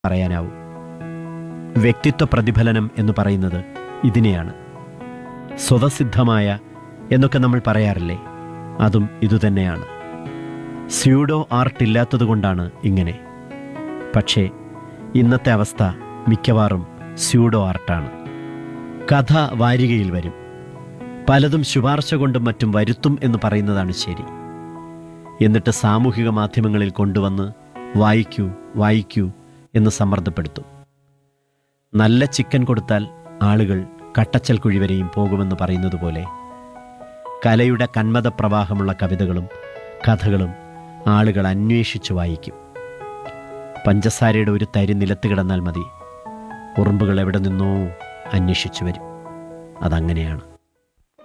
പറയാനാവും വ്യക്തിത്വ പ്രതിഫലനം എന്ന് പറയുന്നത് ഇതിനെയാണ് സ്വതസിദ്ധമായ എന്നൊക്കെ നമ്മൾ പറയാറില്ലേ അതും ഇതുതന്നെയാണ് സ്യൂഡോ ആർട്ട് ഇല്ലാത്തതുകൊണ്ടാണ് ഇങ്ങനെ പക്ഷേ ഇന്നത്തെ അവസ്ഥ മിക്കവാറും സ്യൂഡോ ആർട്ടാണ് കഥ വാരികയിൽ വരും പലതും ശുപാർശ കൊണ്ടും മറ്റും വരുത്തും എന്ന് പറയുന്നതാണ് ശരി എന്നിട്ട് സാമൂഹിക മാധ്യമങ്ങളിൽ കൊണ്ടുവന്ന് വായിക്കൂ വായിക്കൂ എന്ന് സമ്മർദ്ദപ്പെടുത്തും നല്ല ചിക്കൻ കൊടുത്താൽ ആളുകൾ കട്ടച്ചൽ കുഴി വരെയും പോകുമെന്ന് പറയുന്നത് പോലെ കലയുടെ കന്മത പ്രവാഹമുള്ള കവിതകളും കഥകളും ആളുകൾ അന്വേഷിച്ചു വായിക്കും പഞ്ചസാരയുടെ ഒരു തരി നിലത്ത് കിടന്നാൽ മതി ഉറുമ്പുകൾ എവിടെ നിന്നോ അന്വേഷിച്ചു വരും അതങ്ങനെയാണ്